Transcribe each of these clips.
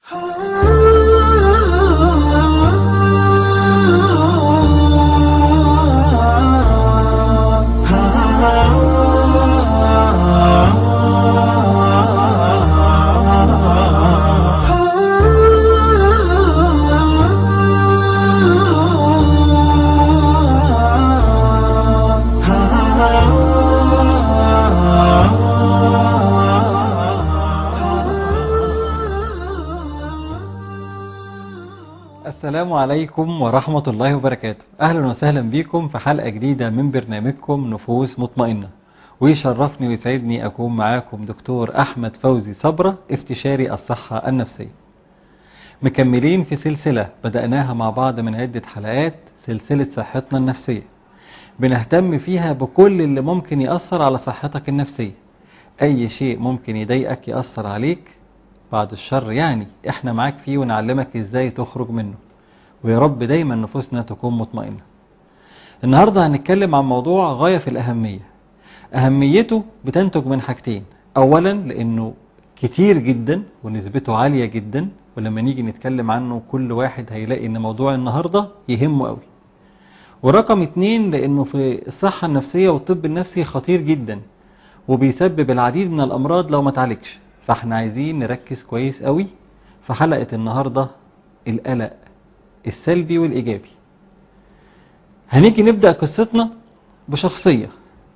السلام عليكم ورحمة الله وبركاته أهلا وسهلا بكم في حلقة جديدة من برنامجكم نفوس مطمئنة ويشرفني ويسعدني أكون معاكم دكتور أحمد فوزي صبرة استشاري الصحة النفسية مكملين في سلسلة بدأناها مع بعض من عدة حلقات سلسلة صحتنا النفسية بنهتم فيها بكل اللي ممكن يأثر على صحتك النفسية أي شيء ممكن يضايقك يأثر عليك بعد الشر يعني احنا معاك فيه ونعلمك ازاي تخرج منه ويا رب دايما نفوسنا تكون مطمئنة النهاردة هنتكلم عن موضوع غاية في الأهمية أهميته بتنتج من حاجتين أولا لأنه كتير جدا ونسبته عالية جدا ولما نيجي نتكلم عنه كل واحد هيلاقي ان موضوع النهاردة يهمه قوي ورقم اتنين لأنه في الصحة النفسية والطب النفسي خطير جدا وبيسبب العديد من الأمراض لو ما تعالجش فاحنا عايزين نركز كويس قوي في حلقة النهاردة القلق السلبي والإيجابي هنيجي نبدأ قصتنا بشخصية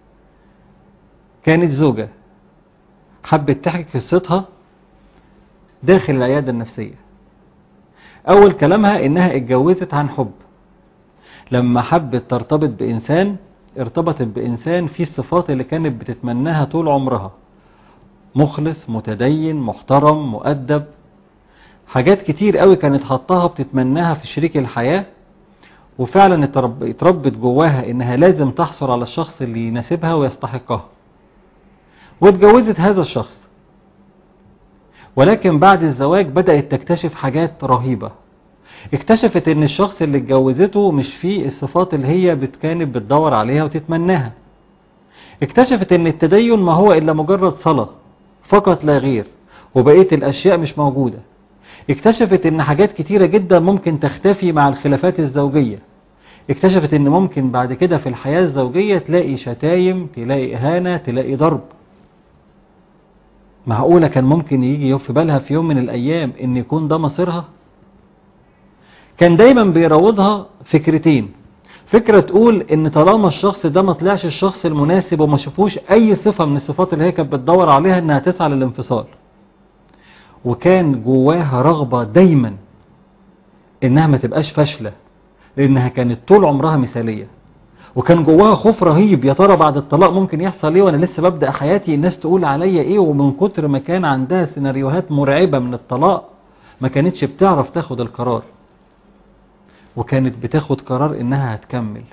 كانت زوجة حبت تحكي قصتها داخل العيادة النفسية أول كلامها إنها اتجوزت عن حب لما حبت ترتبط بإنسان ارتبطت بإنسان فيه الصفات اللي كانت بتتمناها طول عمرها مخلص متدين محترم مؤدب حاجات كتير قوي كانت حطها بتتمناها في شريك الحياة وفعلا اتربت جواها انها لازم تحصل على الشخص اللي يناسبها ويستحقها واتجوزت هذا الشخص ولكن بعد الزواج بدأت تكتشف حاجات رهيبة اكتشفت ان الشخص اللي اتجوزته مش فيه الصفات اللي هي كانت بتدور عليها وتتمناها اكتشفت ان التدين ما هو الا مجرد صلاة فقط لا غير وبقية الاشياء مش موجودة اكتشفت ان حاجات كتيرة جدا ممكن تختفي مع الخلافات الزوجية اكتشفت ان ممكن بعد كده في الحياة الزوجية تلاقي شتايم تلاقي اهانة تلاقي ضرب معقولة كان ممكن يجي في بالها في يوم من الايام ان يكون ده مصيرها كان دايما بيراودها فكرتين فكرة تقول ان طالما الشخص ده ما طلعش الشخص المناسب وما شافوش اي صفة من الصفات اللي هي كانت بتدور عليها انها تسعى للانفصال وكان جواها رغبة دايما انها ما تبقاش فاشلة لانها كانت طول عمرها مثالية وكان جواها خوف رهيب يا ترى بعد الطلاق ممكن يحصل ايه وانا لسه ببدأ حياتي الناس تقول عليا ايه ومن كتر ما كان عندها سيناريوهات مرعبة من الطلاق ما كانتش بتعرف تاخد القرار وكانت بتاخد قرار انها هتكمل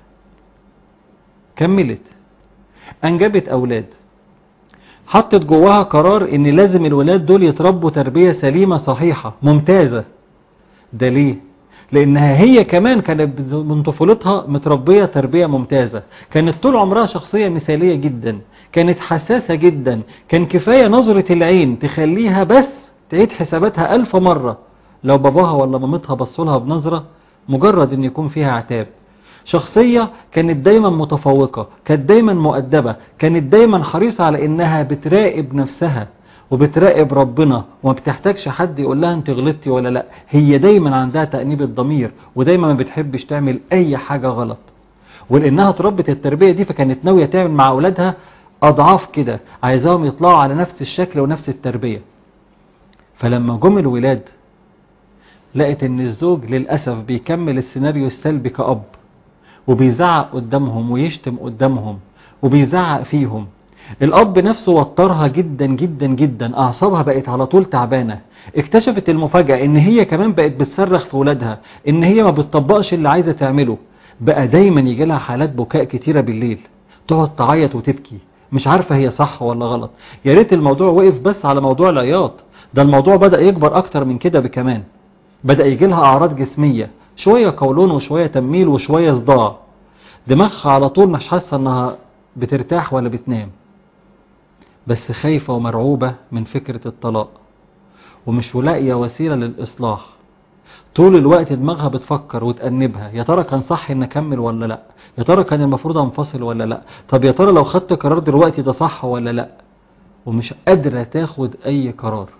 كملت انجبت اولاد حطت جواها قرار ان لازم الولاد دول يتربوا تربية سليمة صحيحة ممتازة ده ليه لانها هي كمان كانت من طفولتها متربية تربية ممتازة كانت طول عمرها شخصية مثالية جدا كانت حساسة جدا كان كفاية نظرة العين تخليها بس تعيد حساباتها ألف مرة لو باباها ولا مامتها بصولها بنظرة مجرد ان يكون فيها عتاب شخصية كانت دايما متفوقة كانت دايما مؤدبة كانت دايما حريصة على انها بتراقب نفسها وبتراقب ربنا وما بتحتاجش حد يقول لها انت غلطتي ولا لا هي دايما عندها تأنيب الضمير ودايما ما بتحبش تعمل اي حاجة غلط ولانها تربت التربية دي فكانت ناوية تعمل مع اولادها اضعاف كده عايزاهم يطلعوا على نفس الشكل ونفس التربية فلما جم الولاد لقت ان الزوج للأسف بيكمل السيناريو السلبي كأب وبيزعق قدامهم ويشتم قدامهم وبيزعق فيهم الأب نفسه وترها جدا جدا جدا أعصابها بقت على طول تعبانة اكتشفت المفاجأة ان هي كمان بقت بتصرخ في ولادها ان هي ما بتطبقش اللي عايزة تعمله بقى دايما يجي لها حالات بكاء كتيرة بالليل تقعد تعيط وتبكي مش عارفة هي صح ولا غلط يا ريت الموضوع وقف بس على موضوع العياط ده الموضوع بدأ يكبر أكتر من كده بكمان بدأ يجي لها أعراض جسمية شوية قولون وشوية تميل وشوية صداع دماغها على طول مش حاسة انها بترتاح ولا بتنام بس خايفة ومرعوبة من فكرة الطلاق ومش لاقيه وسيله للاصلاح طول الوقت دماغها بتفكر وتأنبها يا ترى كان صح ان اكمل ولا لا يا ترى كان المفروض انفصل ولا لا طب يا ترى لو خدت قرار دلوقتي ده صح ولا لا ومش قادرة تاخد اي قرار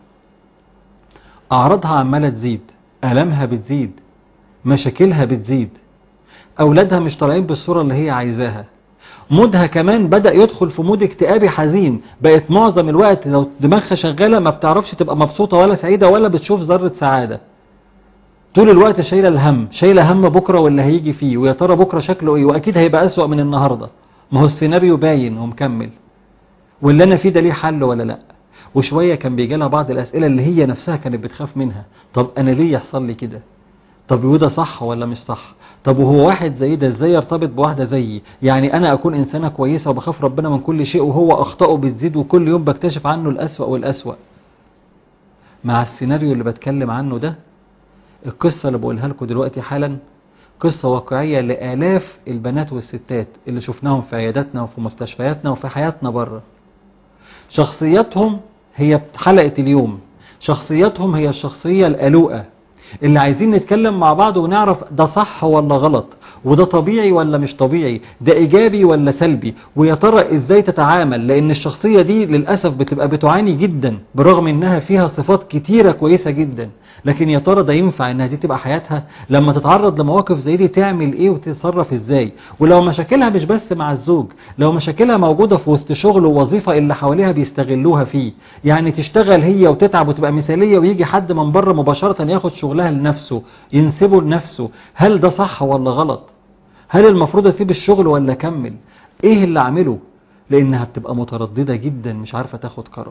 اعراضها عمالة تزيد الامها بتزيد مشاكلها بتزيد اولادها مش طالعين بالصورة اللي هي عايزاها مودها كمان بدأ يدخل في مود اكتئابي حزين بقت معظم الوقت لو دماغها شغالة ما بتعرفش تبقى مبسوطة ولا سعيدة ولا بتشوف ذرة سعادة طول الوقت شايله الهم شايله هم بكره واللي هيجي فيه ويا ترى بكره شكله ايه واكيد هيبقى اسوأ من النهارده ما هو السيناريو باين ومكمل واللي انا فيه ده ليه حل ولا لا وشويه كان بيجي لها بعض الاسئله اللي هي نفسها كانت بتخاف منها طب انا ليه يحصل لي كده طب وده صح ولا مش صح طب وهو واحد زي ده ازاي يرتبط بواحده زيي يعني انا اكون انسانه كويسه وبخاف ربنا من كل شيء وهو اخطائه بتزيد وكل يوم بكتشف عنه الاسوأ والاسوأ مع السيناريو اللي بتكلم عنه ده القصة اللي بقولها لكم دلوقتي حالا قصة واقعية لآلاف البنات والستات اللي شفناهم في عياداتنا وفي مستشفياتنا وفي حياتنا بره شخصياتهم هي حلقة اليوم شخصياتهم هي الشخصية القلوقة اللي عايزين نتكلم مع بعض ونعرف ده صح ولا غلط وده طبيعي ولا مش طبيعي ده ايجابي ولا سلبي ويا ترى ازاي تتعامل لان الشخصية دي للأسف بتبقى بتعاني جدا برغم انها فيها صفات كتيرة كويسة جدا لكن يا ترى ده ينفع انها دي تبقى حياتها لما تتعرض لمواقف زي دي تعمل ايه وتتصرف ازاي ولو مشاكلها مش بس مع الزوج لو مشاكلها موجودة في وسط شغل ووظيفة اللي حواليها بيستغلوها فيه يعني تشتغل هي وتتعب وتبقى مثالية ويجي حد من بره مباشرة ياخد شغلها لنفسه ينسبه لنفسه هل ده صح ولا غلط هل المفروض اسيب الشغل ولا اكمل ايه اللي اعمله لانها بتبقى مترددة جدا مش عارفة تاخد قرار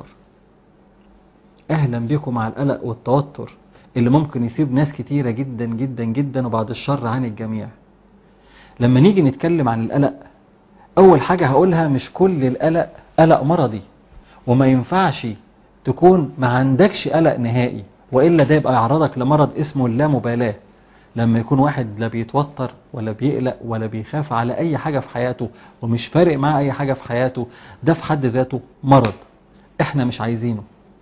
اهلا بكم مع القلق والتوتر اللي ممكن يسيب ناس كتيرة جدا جدا جدا وبعد الشر عن الجميع لما نيجي نتكلم عن القلق اول حاجة هقولها مش كل القلق قلق مرضي وما ينفعش تكون ما عندكش قلق نهائي وإلا ده يبقى يعرضك لمرض اسمه اللامبالاة لما يكون واحد لا بيتوتر ولا بيقلق ولا بيخاف على أي حاجة في حياته ومش فارق معاه أي حاجة في حياته ده في حد ذاته مرض احنا مش عايزينه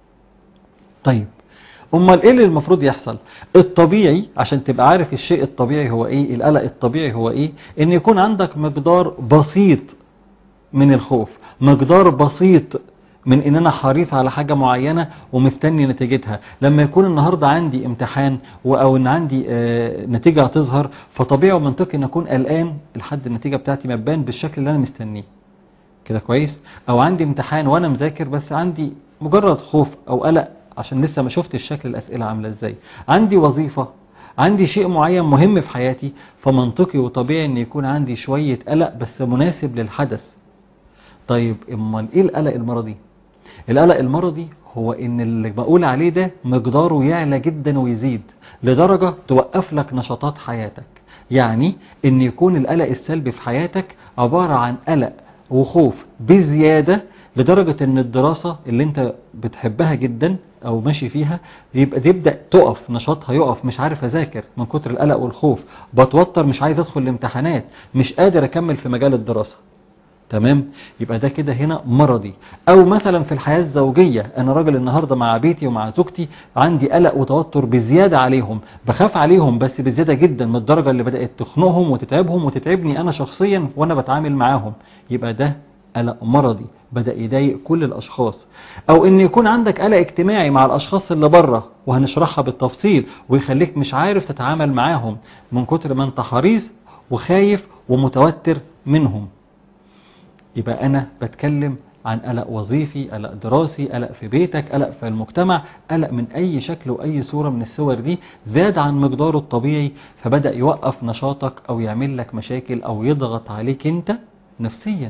طيب امال ايه اللي المفروض يحصل الطبيعي عشان تبقى عارف الشيء الطبيعي هو ايه القلق الطبيعي هو ايه ان يكون عندك مقدار بسيط من الخوف مقدار بسيط من ان انا حريص على حاجة معينة ومستني نتيجتها لما يكون النهاردة عندي امتحان او ان عندي آه نتيجة هتظهر فطبيعي ومنطقي ان اكون قلقان لحد النتيجة بتاعتي ما تبان بالشكل اللي انا مستنيه كده كويس او عندي امتحان وانا مذاكر بس عندي مجرد خوف او قلق عشان لسه ما شفتش شكل الأسئلة عاملة ازاي عندي وظيفة عندي شيء معين مهم في حياتي فمنطقي وطبيعي ان يكون عندي شوية قلق بس مناسب للحدث طيب امال ايه القلق المرضي القلق المرضي هو ان اللي بقول عليه ده مقداره يعلى جدا ويزيد لدرجة توقف لك نشاطات حياتك يعني ان يكون القلق السلبي في حياتك عبارة عن قلق وخوف بزيادة لدرجة ان الدراسة اللي انت بتحبها جدا او ماشي فيها يبقى تبدأ تقف نشاطها يقف مش عارف اذاكر من كتر القلق والخوف بتوتر مش عايز ادخل الامتحانات مش قادر اكمل في مجال الدراسة تمام يبقى ده كده هنا مرضي او مثلا في الحياة الزوجية انا راجل النهاردة مع بيتي ومع زوجتي عندي قلق وتوتر بزيادة عليهم بخاف عليهم بس بزيادة جدا من الدرجة اللي بدأت تخنقهم وتتعبهم وتتعبني انا شخصيا وانا بتعامل معاهم يبقى ده قلق مرضي بدأ يضايق كل الأشخاص أو إن يكون عندك قلق اجتماعي مع الأشخاص اللي بره وهنشرحها بالتفصيل ويخليك مش عارف تتعامل معاهم من كتر ما أنت حريص وخايف ومتوتر منهم يبقى أنا بتكلم عن قلق وظيفي قلق دراسي قلق في بيتك قلق في المجتمع قلق من أي شكل وأي صورة من الصور دي زاد عن مقداره الطبيعي فبدأ يوقف نشاطك أو يعمل لك مشاكل أو يضغط عليك أنت نفسيا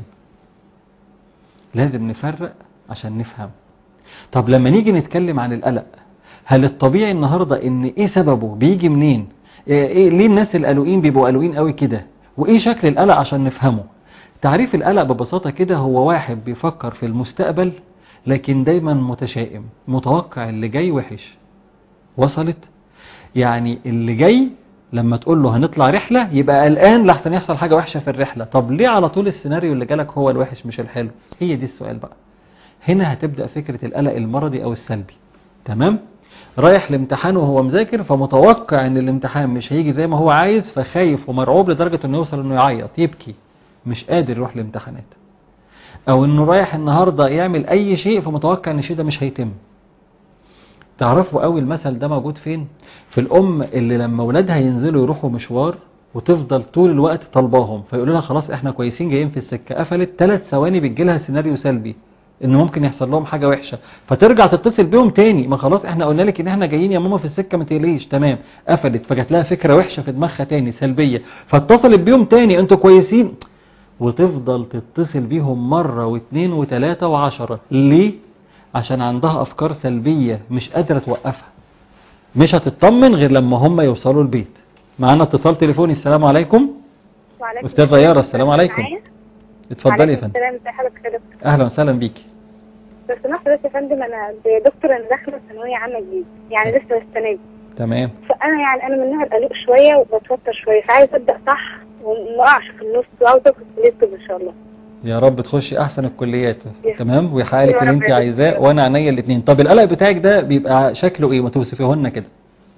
لازم نفرق عشان نفهم طب لما نيجي نتكلم عن القلق هل الطبيعي النهاردة ان ايه سببه بيجي منين إيه ليه الناس القلقين بيبقوا قلقين قوي كده وايه شكل القلق عشان نفهمه تعريف القلق ببساطة كده هو واحد بيفكر في المستقبل لكن دايما متشائم متوقع اللي جاي وحش وصلت يعني اللي جاي لما تقول له هنطلع رحلة يبقى قلقان لحسن يحصل حاجة وحشة في الرحلة طب ليه على طول السيناريو اللي جالك هو الوحش مش الحلو هي دي السؤال بقى هنا هتبدأ فكرة القلق المرضي أو السلبي تمام رايح الامتحان وهو مذاكر فمتوقع ان الامتحان مش هيجي زي ما هو عايز فخايف ومرعوب لدرجة انه يوصل انه يعيط يبكي مش قادر يروح الامتحانات او انه رايح النهاردة يعمل اي شيء فمتوقع ان الشيء ده مش هيتم تعرفوا قوي المثل ده موجود فين في الام اللي لما ولادها ينزلوا يروحوا مشوار وتفضل طول الوقت طلباهم فيقولوا لها خلاص احنا كويسين جايين في السكة قفلت ثلاث ثواني بتجي لها سيناريو سلبي ان ممكن يحصل لهم حاجة وحشة فترجع تتصل بيهم تاني ما خلاص احنا قلنا لك ان احنا جايين يا ماما في السكة ما تقليش تمام قفلت فجات لها فكرة وحشة في دماغها تاني سلبية فاتصلت بيهم تاني انتوا كويسين وتفضل تتصل بيهم مرة واثنين وثلاثة وعشرة ليه؟ عشان عندها افكار سلبية مش قادرة توقفها مش هتطمن غير لما هم يوصلوا البيت معانا اتصال تليفوني السلام عليكم وعليكم استاذة يارا السلام عليكم معايا؟ اتفضلي يا وعليكم فندم السلام ازي حضرتك يا دكتور اهلا وسهلا بيكي لو سمحت بس يا فندم انا دكتور انا داخله ثانويه عامه جديد يعني لسه السنه دي تمام فانا يعني انا من النوع القلق شويه وبتوتر شويه فعايز ابدا صح وما اقعش في النص وعاوز ادخل كليه الطب ان شاء الله يا رب تخشي احسن الكليات يا. تمام ويحقق لك يا اللي رب انت يا دكتور. عايزاه وانا عينيا الاثنين طب القلق بتاعك ده بيبقى شكله ايه ما توصفيه لنا كده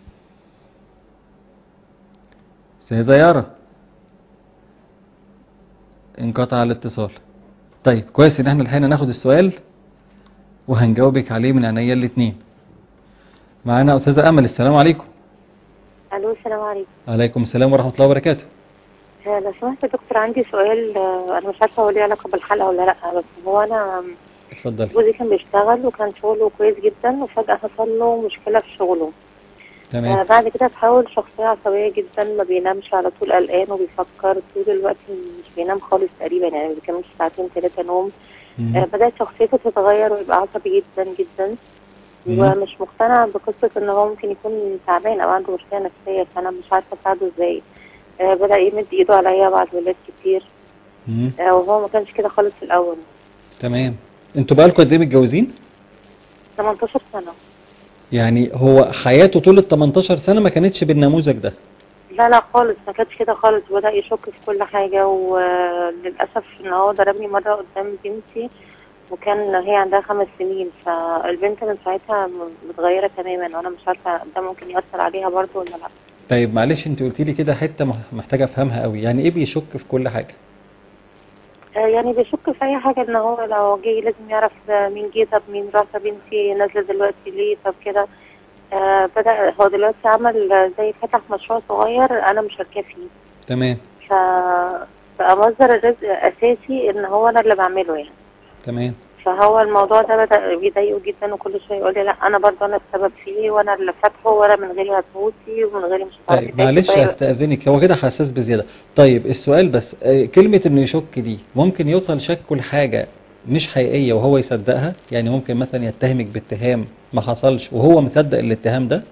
استاذه يارا انقطع الاتصال طيب كويس ان احنا لحقنا ناخد السؤال وهنجاوبك عليه من عينيا الاثنين معانا استاذه امل السلام عليكم الو السلام عليكم عليكم السلام ورحمه الله وبركاته آه، لو سمحت يا دكتور عندي سؤال آه، انا مش عارفه هو ليه علاقه بالحلقه ولا لا بس هو انا اتفضلي جوزي كان بيشتغل وكان شغله كويس جدا وفجاه حصل له مشكله في شغله آه، تمام بعد كده تحول شخصيه عصبيه جدا ما بينامش على طول قلقان وبيفكر طول الوقت مش بينام خالص تقريبا يعني ما بيكملش ساعتين ثلاثه نوم مم. آه، بدات شخصيته تتغير ويبقى عصبي جدا جدا مم. ومش مقتنع بقصة ان هو ممكن يكون تعبان او عنده مشكلة نفسية فانا مش عارفة اساعده ازاي آه، بدأ يمد ايده عليا بعد ولاد كتير مم. آه، وهو ما كانش كده خالص في الاول تمام انتوا بقالكم قد ايه متجوزين 18 سنة يعني هو حياته طول ال 18 سنة ما كانتش بالنموذج ده لا لا خالص ما كانش كده خالص بدأ يشك في كل حاجة وللأسف ان هو ضربني مرة قدام بنتي وكان هي عندها خمس سنين فالبنت من ساعتها م- متغيرة تماما وانا مش عارفة ده ممكن يأثر عليها برضه ولا لا طيب معلش انت قلتي لي كده حتة مح- محتاجة افهمها قوي يعني ايه بيشك في كل حاجة آه، يعني بيشك في اي حاجه ان هو لو جه لازم يعرف آه، مين جه طب مين راح طب بنتي نازله دلوقتي ليه طب كده آه بدا هو دلوقتي عمل آه، زي فتح مشروع صغير انا مشاركه فيه تمام ف بقى مصدر الرزق اساسي ان هو انا اللي بعمله يعني تمام فهو الموضوع ده بدا بيضايقه جدا وكل شويه يقول لي لا انا برضه انا السبب فيه وانا اللي فاتحه وانا من غيري هتموتي ومن غيري مش هتعرفي طيب تاكلي. معلش طيب، هستأذنك هو كده حساس بزيادة طيب السؤال بس آه، كلمة انه يشك دي ممكن يوصل شكه لحاجة مش حقيقية وهو يصدقها يعني ممكن مثلا يتهمك باتهام ما حصلش وهو مصدق الاتهام ده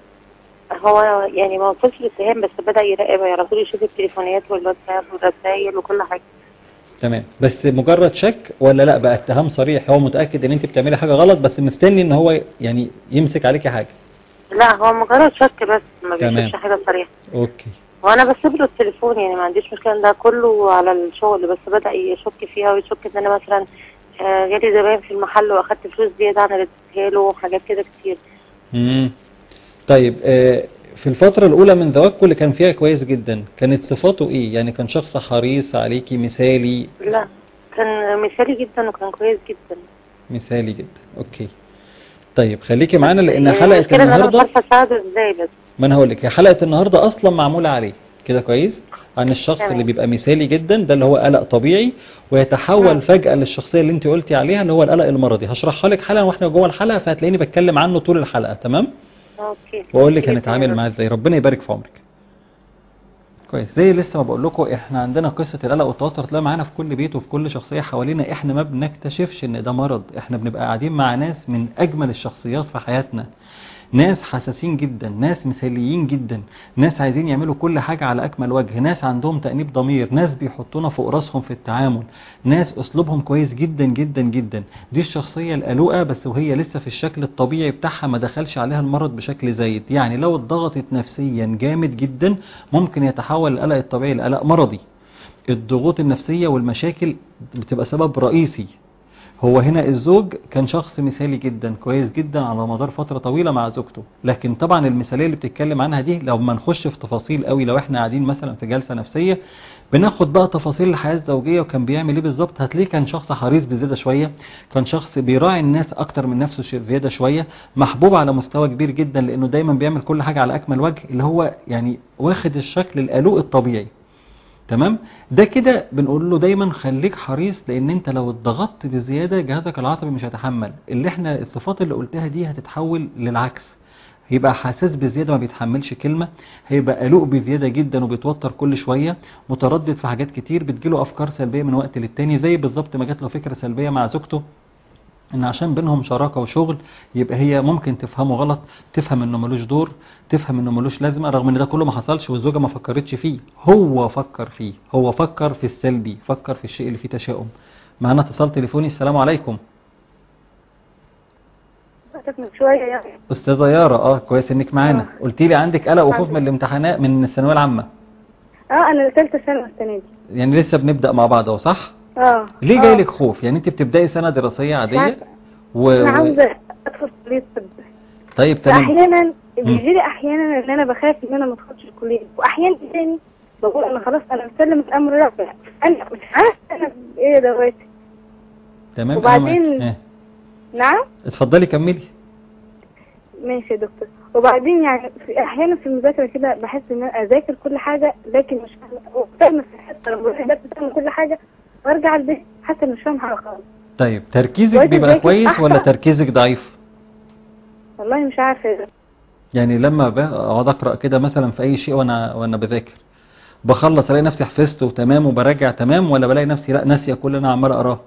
هو يعني ما وصلش للاتهام بس بدا يراقب على طول يشوف التليفونات والواتساب والرسايل وكل حاجه تمام بس مجرد شك ولا لا بقى اتهام صريح هو متأكد ان انت بتعملي حاجة غلط بس مستني ان هو يعني يمسك عليكي حاجة لا هو مجرد شك بس ما تمام. بيشوفش حاجة صريحة اوكي وانا بسيب له التليفون يعني ما عنديش مشكلة ده كله على الشغل بس بدأ يشك فيها ويشك ان انا مثلا آه، جالي زباين في المحل واخدت فلوس زيادة عن اللي اديتها له وحاجات كده كتير مم. طيب آه، في الفترة الأولى من زواجكم اللي كان فيها كويس جدا كانت صفاته إيه؟ يعني كان شخص حريص عليكي مثالي لا كان مثالي جدا وكان كويس جدا مثالي جدا أوكي طيب خليكي معانا لأن يعني حلقة المشكلة ان انا مش النهاردة عارفة اساعده ازاي بس ما أنا هقول لك هي حلقة النهاردة أصلا معمولة عليه كده كويس؟ عن الشخص تمام. اللي بيبقى مثالي جدا ده اللي هو قلق طبيعي ويتحول مم. فجأة للشخصية اللي انت قلتي عليها اللي هو القلق المرضي هشرحها لك حالا واحنا جوه الحلقة فهتلاقيني بتكلم عنه طول الحلقة تمام؟ اوكي واقول لك جدا. هنتعامل معاه ازاي ربنا يبارك في عمرك كويس زي لسه ما بقول لكم احنا عندنا قصه القلق والتوتر تلاقي معانا في كل بيت وفي كل شخصيه حوالينا احنا ما بنكتشفش ان ده مرض احنا بنبقى قاعدين مع ناس من اجمل الشخصيات في حياتنا ناس حساسين جدا ناس مثاليين جدا ناس عايزين يعملوا كل حاجة على أكمل وجه ناس عندهم تأنيب ضمير ناس بيحطونا فوق راسهم في التعامل ناس أسلوبهم كويس جدا جدا جدا دي الشخصية القلوقة بس وهي لسه في الشكل الطبيعي بتاعها ما دخلش عليها المرض بشكل زايد يعني لو اتضغطت نفسيا جامد جدا ممكن يتحول القلق الطبيعي لقلق مرضي الضغوط النفسية والمشاكل بتبقى سبب رئيسي هو هنا الزوج كان شخص مثالي جدا كويس جدا على مدار فترة طويلة مع زوجته لكن طبعا المثالية اللي بتتكلم عنها دي لو ما نخش في تفاصيل قوي لو احنا قاعدين مثلا في جلسة نفسية بناخد بقى تفاصيل الحياة الزوجية وكان بيعمل ايه بالظبط هتلاقيه كان شخص حريص بزيادة شوية كان شخص بيراعي الناس اكتر من نفسه ش- زيادة شوية محبوب على مستوى كبير جدا لانه دايما بيعمل كل حاجة على اكمل وجه اللي هو يعني واخد الشكل الالوق الطبيعي تمام ده كده بنقول له دايما خليك حريص لان انت لو اتضغطت بزياده جهازك العصبي مش هيتحمل اللي احنا الصفات اللي قلتها دي هتتحول للعكس هيبقى حساس بزياده ما بيتحملش كلمه هيبقى قلق بزياده جدا وبيتوتر كل شويه متردد في حاجات كتير بتجيله افكار سلبيه من وقت للتاني زي بالظبط ما جات له فكره سلبيه مع زوجته ان عشان بينهم شراكه وشغل يبقى هي ممكن تفهمه غلط تفهم انه ملوش دور تفهم انه ملوش لازمه رغم ان ده كله ما حصلش والزوجه ما فكرتش فيه هو فكر فيه هو فكر في السلبي فكر في الشيء اللي فيه تشاؤم معانا اتصال تليفوني السلام عليكم فاتت من شوية يعني استاذه يارا اه كويس انك معانا قلتي لي عندك قلق وخوف من الامتحانات من الثانويه العامه اه انا ثالثة سنة السنة دي يعني لسه بنبدا مع بعض اهو صح اه ليه آه. جاي لك خوف يعني انت بتبداي سنه دراسيه عاديه عارفة. و... انا و... عاوزة ادخل كلية طب طيب تمام فاحيانا بيجي لي احيانا ان انا بخاف ان انا ما ادخلش الكلية واحيانا تاني بقول انا خلاص انا مسلم الامر ربنا انا مش عارفة انا ايه دواتي تمام وبعدين- أنا معاك. آه. نعم اتفضلي كملي ماشي يا دكتور وبعدين يعني في احيانا في المذاكره كده بحس ان انا اذاكر كل حاجه لكن مش فاهمه فاهمه في الحته لما بروح البيت فاهمه كل حاجه وارجع البيت حاسه اني مش فاهمه حاجه خالص طيب تركيزك كويس بيبقى ازاي كويس أحسن. ولا تركيزك ضعيف والله مش عارفه يا دكتور. يعني لما بقعد اقرا كده مثلا في اي شيء وانا وانا بذاكر بخلص الاقي نفسي حفظت وتمام وبراجع تمام ولا بلاقي نفسي لا ناسيه كل اللي انا عمال اقراه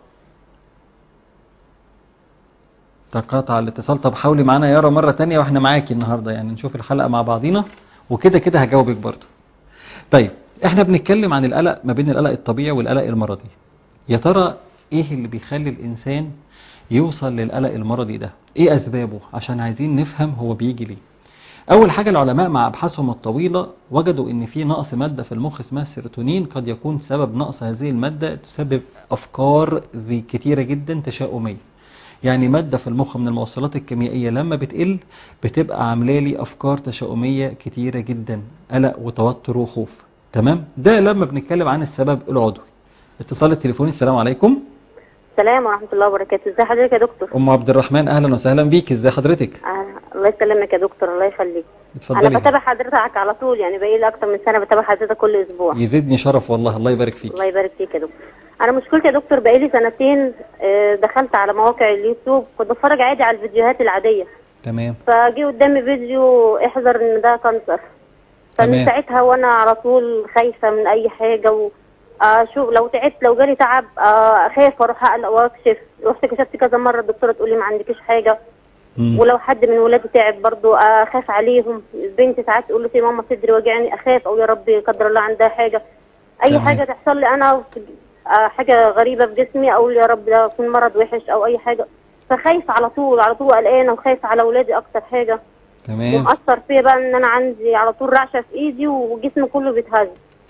تقاطع الاتصال طب حاولي معانا يا يارا مره تانية واحنا معاكي النهارده يعني نشوف الحلقه مع بعضينا وكده كده هجاوبك برضو طيب احنا بنتكلم عن القلق ما بين القلق الطبيعي والقلق المرضي يا ترى ايه اللي بيخلي الانسان يوصل للقلق المرضي ده ايه اسبابه عشان عايزين نفهم هو بيجي ليه اول حاجه العلماء مع ابحاثهم الطويله وجدوا ان في نقص ماده في المخ اسمها السيروتونين قد يكون سبب نقص هذه الماده تسبب افكار زي كتيره جدا تشاؤميه يعني مادة في المخ من الموصلات الكيميائية لما بتقل بتبقى عاملة لي أفكار تشاؤمية كتيرة جدا قلق وتوتر وخوف تمام ده لما بنتكلم عن السبب العضوي اتصال التليفوني السلام عليكم السلام ورحمة الله وبركاته ازي حضرتك يا دكتور أم عبد الرحمن أهلا وسهلا بيك ازي حضرتك آه الله يسلمك يا دكتور الله يخليك انا اتفضلي بتابع حضرتك على طول يعني بقالي اكتر من سنة بتابع حضرتك كل اسبوع يزيدني شرف والله الله يبارك فيك الله يبارك فيك يا دكتور انا مشكلتي يا دكتور بقالي سنتين آه، دخلت على مواقع اليوتيوب كنت بتفرج عادي على الفيديوهات العادية تمام فجي قدامي فيديو احذر ان ده كانسر تمام. فمن ساعتها وانا على طول خايفة من اي حاجة و شوف لو تعبت لو جالي تعب آه، خايف اروح اقلق واكشف رحت كشفت كذا مرة الدكتورة تقول لي ما عندكيش حاجة مم. ولو حد من ولادي تعب برضو اخاف عليهم البنت ساعات تقول له يا ماما صدري واجعني اخاف او يا ربي قدر الله عندها حاجه اي تمام. حاجه تحصل لي انا في- آه، حاجه غريبه في جسمي اقول يا رب ده يكون مرض وحش او اي حاجه فخايف على طول على طول قلقانه وخايف على ولادي اكتر حاجه تمام ومأثر فيا بقى ان انا عندي على طول رعشه في ايدي وجسمي كله بيتهز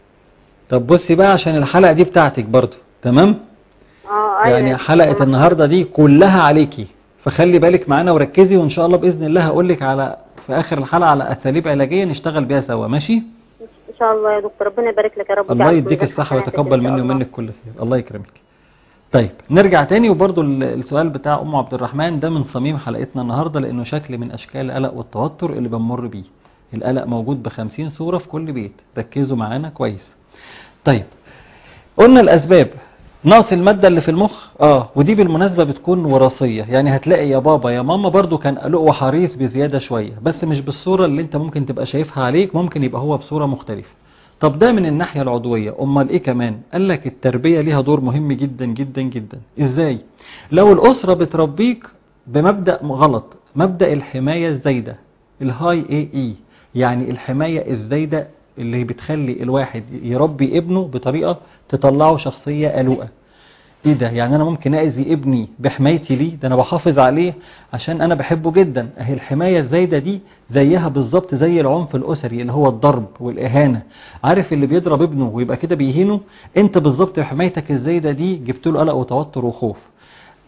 طب بصي بقى عشان الحلقة دي بتاعتك برضو تمام اه أيوة يعني يا حلقة دكتور. النهاردة دي كلها عليكي فخلي بالك معانا وركزي وان شاء الله بإذن الله هقولك على في آخر الحلقة على أساليب علاجية نشتغل بيها سوا ماشي ان شاء الله يا دكتور ربنا يبارك لك يا رب الله ويجعل يديك كل الصحة حسناتك ويتقبل إن شاء مني الله. ومنك كل خير الله يكرمك طيب نرجع تاني وبرضو ال- السؤال بتاع أم عبد الرحمن ده من صميم حلقتنا النهاردة لأنه شكل من أشكال القلق والتوتر اللي بنمر بيه القلق موجود بخمسين صورة في كل بيت ركزوا معانا كويس طيب قلنا الأسباب نقص المادة اللي في المخ اه ودي بالمناسبة بتكون وراثية يعني هتلاقي يا بابا يا ماما برضو كان قلق وحريص بزيادة شوية بس مش بالصورة اللي انت ممكن تبقى شايفها عليك ممكن يبقى هو بصورة مختلفة طب ده من الناحية العضوية امال ايه كمان قال لك التربية ليها دور مهم جدا جدا جدا ازاي لو الاسرة بتربيك بمبدأ غلط مبدأ الحماية الزايدة الهاي اي اي يعني الحماية الزايدة اللي بتخلي الواحد يربي ابنه بطريقة تطلعه شخصية قلوقة ايه ده يعني انا ممكن اذي ابني بحمايتي ليه ده انا بحافظ عليه عشان انا بحبه جدا اهي الحماية الزايدة دي زيها بالظبط زي العنف الاسري اللي هو الضرب والاهانة عارف اللي بيضرب ابنه ويبقى كده بيهينه انت بالظبط بحمايتك الزايدة دي جبت له قلق وتوتر وخوف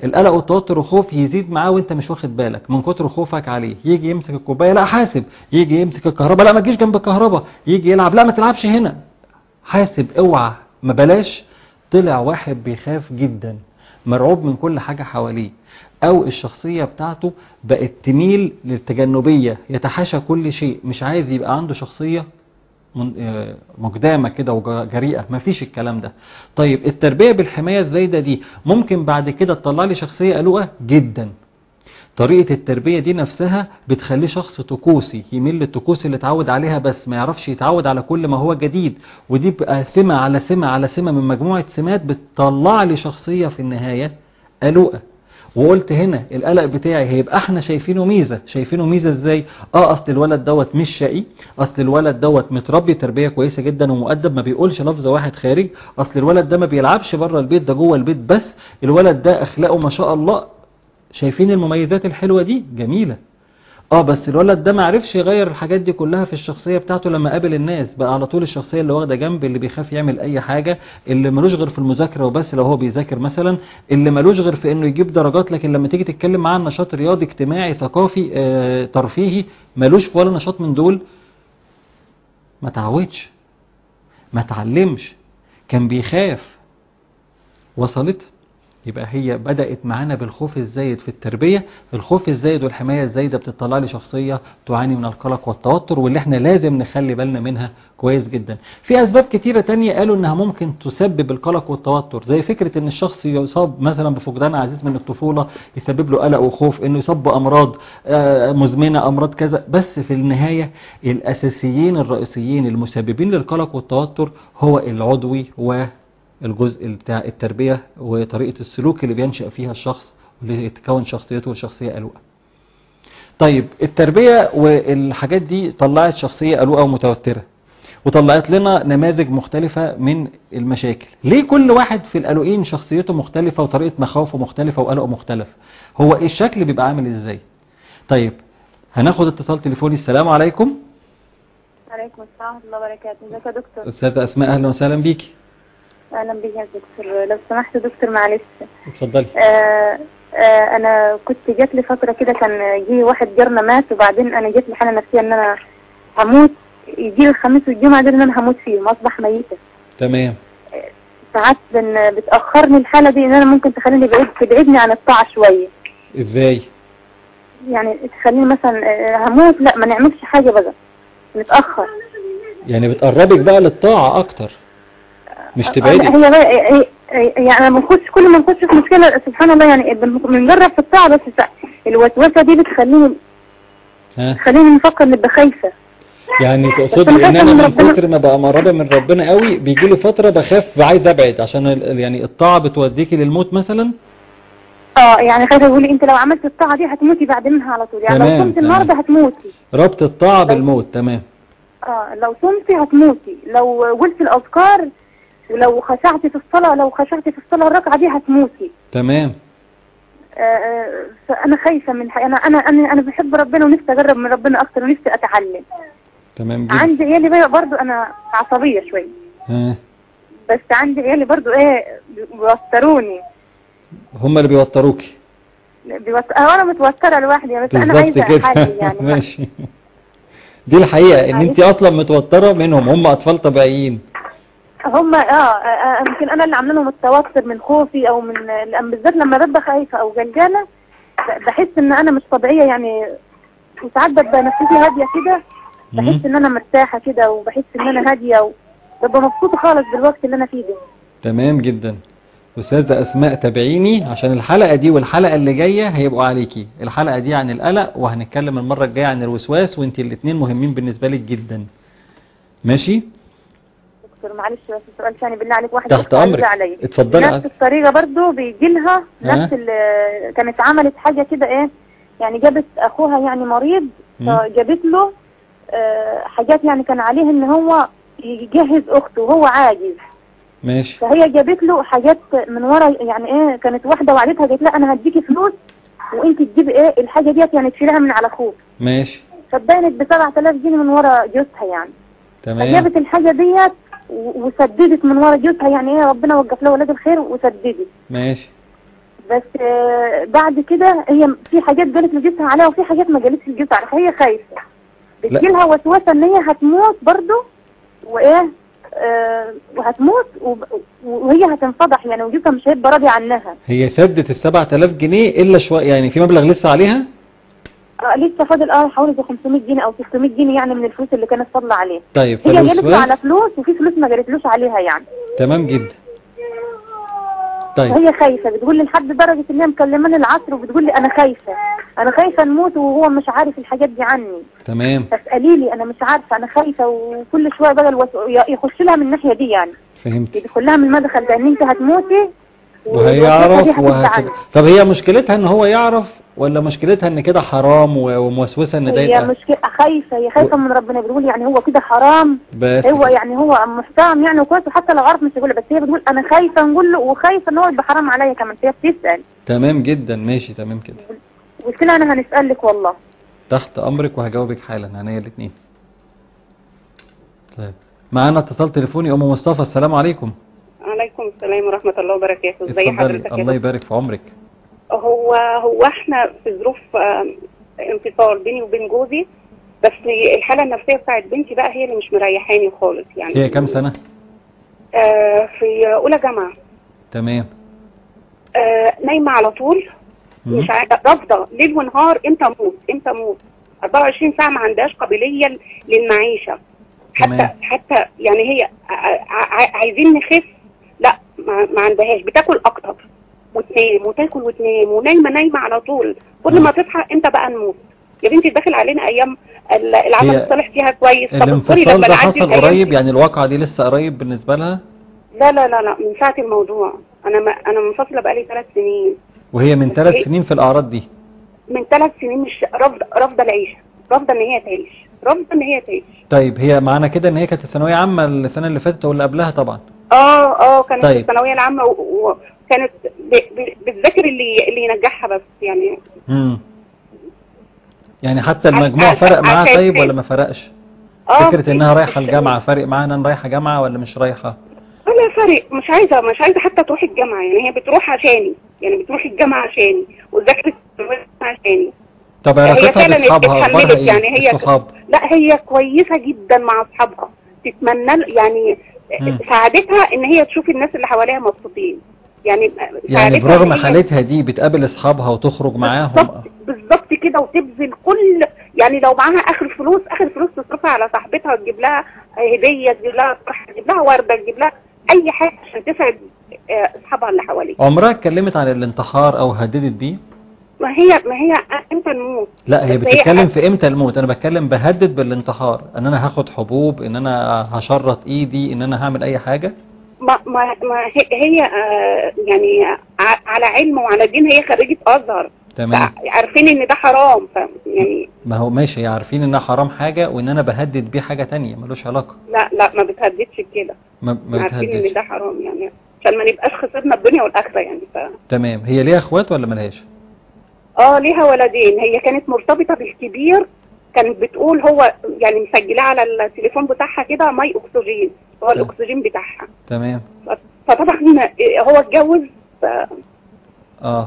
القلق والتوتر والخوف يزيد معاه وانت مش واخد بالك من كتر خوفك عليه يجي يمسك الكوبايه لا حاسب يجي يمسك الكهرباء لا ما تجيش جنب الكهرباء يجي يلعب لا ما تلعبش هنا حاسب اوعى ما بلاش طلع واحد بيخاف جدا مرعوب من كل حاجة حواليه او الشخصية بتاعته بقت تميل للتجنبية يتحاشى كل شيء مش عايز يبقى عنده شخصية من- آه، مقدامة كده وجريئة مفيش الكلام ده طيب التربية بالحماية الزايدة دي ممكن بعد كده تطلع لي شخصية قلقة جدا طريقة التربية دي نفسها بتخليه شخص طقوسي يميل للطقوس اللي اتعود عليها بس ما يعرفش يتعود على كل ما هو جديد ودي بقى سمة على سمة على سمة من مجموعة سمات بتطلع لي شخصية في النهاية قلقة وقلت هنا القلق بتاعي هيبقى احنا شايفينه ميزة شايفينه ميزة ازاي اه اصل الولد دوت مش شقي اصل الولد دوت متربي تربية كويسة جدا ومؤدب ما بيقولش لفظ واحد خارج اصل الولد ده ما بيلعبش بره البيت ده جوه البيت بس الولد ده اخلاقه ما شاء الله شايفين المميزات الحلوة دي جميلة اه بس الولد ده ما عرفش يغير الحاجات دي كلها في الشخصية بتاعته لما قابل الناس بقى على طول الشخصية اللي واخدة جنب اللي بيخاف يعمل اي حاجة اللي ملوش غير في المذاكرة وبس لو هو بيذاكر مثلا اللي ملوش غير في انه يجيب درجات لكن لما تيجي تتكلم معاه عن نشاط رياضي اجتماعي ثقافي آه، ترفيهي ملوش في ولا نشاط من دول ما تعودش ما تعلمش كان بيخاف وصلت يبقى هي بدأت معانا بالخوف الزايد في التربية الخوف الزايد والحماية الزايدة بتطلع لي شخصية تعاني من القلق والتوتر واللي احنا لازم نخلي بالنا منها كويس جدا في أسباب كتيرة تانية قالوا انها ممكن تسبب القلق والتوتر زي فكرة ان الشخص يصاب مثلا بفقدان عزيز من الطفولة يسبب له قلق وخوف انه يصاب بأمراض آه، مزمنة أمراض كذا بس في النهاية الأساسيين الرئيسيين المسببين للقلق والتوتر هو العضوي و الجزء بتاع التربية وطريقة السلوك اللي بينشأ فيها الشخص اللي يتكون شخصيته لشخصية قلوقة طيب التربية والحاجات دي طلعت شخصية قلوقة ومتوترة وطلعت لنا نماذج مختلفة من المشاكل ليه كل واحد في القلقين شخصيته مختلفة وطريقة مخاوفه مختلفة وقلقه مختلف هو إيه الشكل بيبقى عامل ازاي طيب هناخد اتصال تليفوني السلام عليكم عليكم السلام ورحمة الله وبركاته ازيك يا دكتور أستاذة أسماء أهلا وسهلا بيكي اهلا بيك يا دكتور لو سمحت يا دكتور معلش اتفضلي آه آه انا كنت جات لي فترة كده كان جه واحد جارنا مات وبعدين انا جات لي حالة نفسية ان انا هموت يجي لي الخميس والجمعة دول ان انا هموت فيهم اصبح ميتة تمام ساعات بن- بتأخرني الحالة دي ان انا ممكن تخليني بعيد تبعدني عن الطاعة شوية ازاي يعني تخليني مثلا آه، هموت لا ما نعملش حاجة بقى نتأخر يعني بتقربك بقى للطاعة أكتر مش تبعدي هي بقى هي- هي- يعني انا ما نخش كل ما نخش في مشكله سبحان الله يعني بن- بنجرب في الطاعه بس سا- الوسوسه دي بتخليني ها تخليني نفكر نبقى خايفه يعني بس تقصدي أنا ان خايفة انا من من ربنا. كتر ما بقى مقربة من ربنا قوي بيجي لي فترة بخاف عايز ابعد عشان ال- يعني الطاعة بتوديكي للموت مثلا اه يعني خايفه يقول لي انت لو عملت الطاعه دي هتموتي بعد منها على طول يعني تمام، لو صمت تمام. النهارده هتموتي ربط الطاعة بالموت تمام اه لو صمتي هتموتي لو قلت الاذكار ولو خشعتي في الصلاه لو خشعتي في الصلاه الركعه دي هتموتي تمام آه، آه، فانا خايفه من الحقيقة. انا انا انا انا بحب ربنا ونفسي اجرب من ربنا اكتر ونفسي اتعلم تمام جدا عندي عيالي بقى برضو انا عصبية شوية ها بس عندي عيالي برضو ايه بيوتروني هم اللي بيوتروكي بيوت... أه انا متوترة لوحدي بس انا بالظبط عايزة كده احل يعني ماشي دي الحقيقة ان انت اصلا متوترة منهم هم اطفال طبيعيين هم اه آه، يمكن انا اللي عامله لهم التوتر من خوفي او من لأن بالذات لما ببقى خايفة او جلجانة ب- بحس ان انا مش طبيعية يعني وساعات ببقى نفسيتي هادية كده مم. بحس ان انا مرتاحة كده وبحس ان انا هادية وببقى مبسوطة خالص بالوقت اللي انا فيه ده تمام جدا أستاذة أسماء تابعيني عشان الحلقة دي والحلقة اللي جاية هيبقوا عليكي الحلقة دي عن القلق وهنتكلم المرة الجاية عن الوسواس وانت الاتنين مهمين بالنسبة لك جدا ماشي دكتور معلش بس سؤال ثاني بالله عليك واحد تحت يخفى عليه أمرك. عليا اتفضلي نفس عز. الطريقة برضو بيجي لها ها؟ نفس ال- كانت عملت حاجة كده ايه يعني جابت اخوها يعني مريض مم. فجابت له آه، حاجات يعني كان عليه ان هو يجهز اخته وهو عاجز ماشي فهي جابت له حاجات من ورا يعني ايه كانت واحدة وعدتها قالت لا انا هديكي فلوس وانت تجيبي ايه الحاجة ديت يعني تشيلها من على اخوك ماشي فبانت ب 7000 جنيه من ورا جوزها يعني تمام فجابت الحاجة ديت و- وسددت من ورا جوزها يعني ايه ربنا وقف له ولاد الخير وسددت ماشي بس آه، بعد كده هي في حاجات جالت لجسمها عليها وفي حاجات ما جالتش لجسمها عليها فهي خايفة بتجيلها وسوسة ان هي هتموت برضو وايه آه وهتموت وب- وهي هتنفضح يعني وجسمها مش هيبقى راضي عنها هي سدت ال 7000 جنيه الا شويه يعني في مبلغ لسه عليها آه لسه فاضل اه حوالي زي 500 جنيه او 600 جنيه يعني من الفلوس اللي كانت فاضله عليه طيب هي جالت له فالوسواس على فلوس وفي فلوس ما جالتلوش عليها يعني تمام جدا طيب وهي خايفة بتقول لي لحد درجة ان هي مكلماني العصر وبتقول لي انا خايفة انا خايفة نموت وهو مش عارف الحاجات دي عني تمام فاسألي لي انا مش عارفة انا خايفة وكل شوية بقى الوس... يخش لها من الناحية دي يعني فهمت يدخل لها من المدخل ده ان انت هتموتي وهيعرف والوسوسة دي وهكذا هتزعلك. طب هي مشكلتها ان هو يعرف ولا مشكلتها ان كده حرام و- وموسوسه ان ده هي يتقال؟ مشكلة خايفة هي خايفة من ربنا بتقول يعني هو كده حرام بس هو يعني هو محترم يعني وكويس وحتى لو عرف مش هيقول بس هي بتقول انا خايفة نقول له وخايفة ان هو يبقى حرام عليا كمان فهي بتسأل تمام جدا ماشي تمام كده قلت لها انا هنسألك والله تحت امرك وهجاوبك حالا عينيا الاثنين طيب معانا اتصال تليفوني ام مصطفى السلام عليكم عليكم السلام ورحمة الله وبركاته ازي اتفضلي حضرتك يا الله دكتور؟ يبارك في عمرك هو هو احنا في ظروف آم، انفصال بيني وبين جوزي بس الحالة النفسية بتاعت بنتي بقى هي اللي مش مريحاني خالص يعني هي كام سنه آه في أولى جامعة تمام آه نايمة على طول مم. مش عا- رافضة ليل ونهار امتى اموت امتى اموت 24 ساعة ما عندهاش قابلية للمعيشة تمام. حتى حتى يعني هي ع- ع- عايزين نخس لا ما, ما عندهاش بتاكل اكتر وتنام وتاكل وتنام ونايمه نايمه على طول كل ما تصحى امتى بقى نموت يا بنتي داخل علينا ايام ال- العمل هي الصالح فيها كويس طب اصبري الانفصال لما ده نعدي حصل الأيام قريب دي. يعني الواقعة دي لسه قريب بالنسبة لها لا لا لا لا من ساعه الموضوع انا ما انا منفصله بقالي ثلاث سنين وهي من ثلاث إيه؟ سنين في الأعراض دي من ثلاث سنين مش رافضه رافضه العيشه رافضه ان هي تعيش رافضه ان هي تعيش طيب هي معنى كده ان هي كانت الثانوية عامة السنة اللي فاتت واللي قبلها طبعا اه اه كانت طيب. في الثانويه العامه و- وكانت ب- ب- بتذاكر اللي اللي ينجحها بس يعني امم يعني حتى عش- المجموع عش- فرق معاها عشان طيب كده. ولا ما فرقش اه فكرة انها رايحة الجامعة فرق معاها ان انا رايحة جامعة ولا مش رايحة ولا فرق مش عايزه مش عايزه حتى تروح الجامعه يعني هي بتروح عشاني يعني بتروح الجامعه عشاني وذاكرت عشاني طب هي علاقتها فعلا باصحابها اخبارها اتحملت ايه يعني هي الصحاب لا هي كويسه جدا مع اصحابها تتمنى ل- يعني مم. سعادتها ان هي تشوف الناس اللي حواليها مبسوطين يعني يعني سعادتها برغم إن هي- حالتها دي بتقابل اصحابها وتخرج معاهم بالظبط بالظبط كده وتبذل كل يعني لو معاها اخر فلوس اخر فلوس تصرفها على صاحبتها تجيب لها هديه تجيب لها فرحه تجيب لها ورده تجيب لها اي حاجه عشان تسعد آه، اصحابها اللي حواليها عمرها اتكلمت عن الانتحار او هددت بيه ما هي ما هي امتى نموت لا هي بس هي بتتكلم أ- في امتى الموت انا بتكلم بهدد بالانتحار ان انا هاخد حبوب ان انا هشرط ايدي ان انا هعمل اي حاجة ما ما ما هي, هي آه، يعني ع- على علم وعلى دين هي خريجه ازهر تمام فع- عارفين ان ده حرام ف يعني ما هو ماشي عارفين انها حرام حاجة وان انا بهدد بيه حاجة تانية ملوش علاقة لا لا ما بتهددش كده ما, ما عارفين ان بتهددش ده حرام يعني عشان ما نبقاش خسرنا الدنيا والاخره يعني ف تمام هي ليها اخوات ولا ملهاش اه ليها ولدين هي كانت مرتبطة بالكبير كانت بتقول هو يعني مسجلاه على التليفون بتاعها كده ماي اكسجين هو الاكسجين بتاعها تمام فطبعا هو اتجوز ف... اه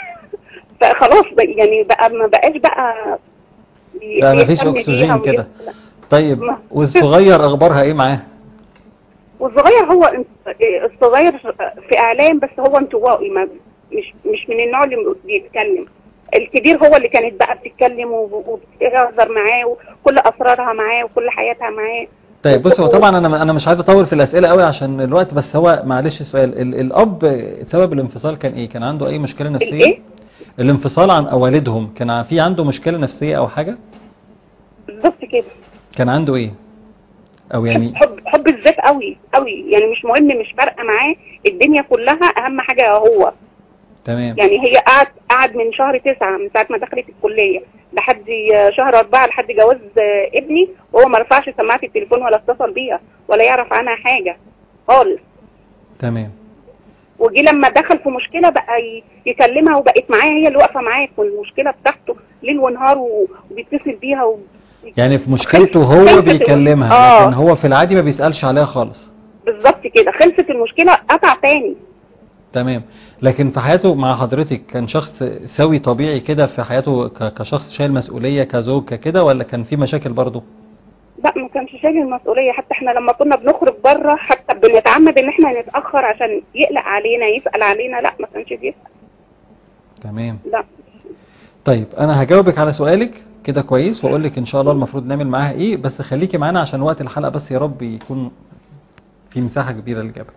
فخلاص بقى يعني بقى ما بقاش بقى بي- لا مفيش بيهتم اكسجين بيها كده ويسأل. طيب ما- والصغير اخبارها ايه معاه والصغير هو انت- الصغير في اعلام بس هو انطوائي ما مش مش من النوع اللي بيتكلم الكبير هو اللي كانت بقى بتتكلم وب- وبتهزر معاه وكل اسرارها معاه وكل حياتها معاه طيب بص هو طبعا انا انا مش عايز اطول في الاسئله قوي عشان الوقت بس هو معلش السؤال ال الاب سبب الانفصال كان ايه كان عنده اي مشكله نفسيه الايه الانفصال عن والدهم كان في عنده مشكله نفسيه او حاجه بالظبط كده كان عنده ايه او يعني حب حب الذات قوي قوي يعني مش مهم مش فارقه معاه الدنيا كلها اهم حاجه هو تمام يعني هي قعد قعد من شهر تسعة من ساعة ما دخلت الكلية لحد شهر أربعة لحد جواز ابني وهو ما رفعش سماعة التليفون ولا اتصل بيها ولا يعرف عنها حاجة خالص تمام وجي لما دخل في مشكلة بقى ي- يكلمها وبقت معاه هي اللي واقفة معاه في المشكلة بتاعته ليل ونهار و- وبيتصل بيها و... يعني في مشكلته هو خلصت- بيكلمها آه. لكن هو في العادي ما بيسالش عليها خالص بالظبط كده خلصت المشكلة قطع تاني تمام لكن في حياته مع حضرتك كان شخص سوي طبيعي كده في حياته ك- كشخص شايل مسؤولية كزوج ككده ولا كان في مشاكل برضه لا ما كانش شايل المسؤوليه حتى احنا لما كنا بنخرج بره حتى بنتعمد ان احنا نتاخر عشان يقلق علينا يسال علينا لا ما كانش بيسال تمام لا طيب انا هجاوبك على سؤالك كده كويس واقول لك ان شاء الله المفروض نعمل معاها ايه بس خليكي معانا عشان وقت الحلقة بس يا رب يكون في مساحة كبيرة للإجابة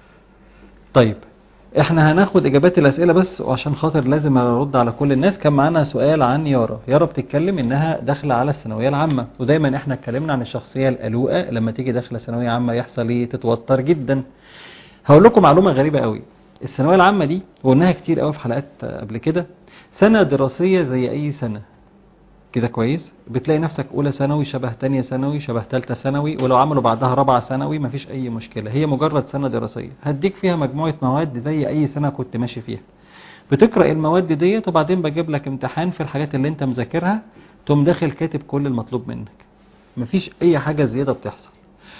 طيب احنا هناخد اجابات الاسئله بس وعشان خاطر لازم ارد على كل الناس كان معانا سؤال عن يارا يارا بتتكلم انها داخله على الثانويه العامه ودايما احنا اتكلمنا عن الشخصيه القلوقه لما تيجي داخله ثانويه عامه يحصل ايه تتوتر جدا هقول لكم معلومه غريبه قوي الثانويه العامه دي وقلناها كتير قوي في حلقات قبل كده سنه دراسيه زي اي سنه كده كويس بتلاقي نفسك اولى ثانوي شبه تانية ثانوي شبه تالتة ثانوي ولو عملوا بعدها رابعة ثانوي مفيش اي مشكلة هي مجرد سنة دراسية هديك فيها مجموعة مواد زي اي سنة كنت ماشي فيها بتقرأ المواد ديت وبعدين بجيب لك امتحان في الحاجات اللي انت مذاكرها تقوم داخل كاتب كل المطلوب منك مفيش اي حاجة زيادة بتحصل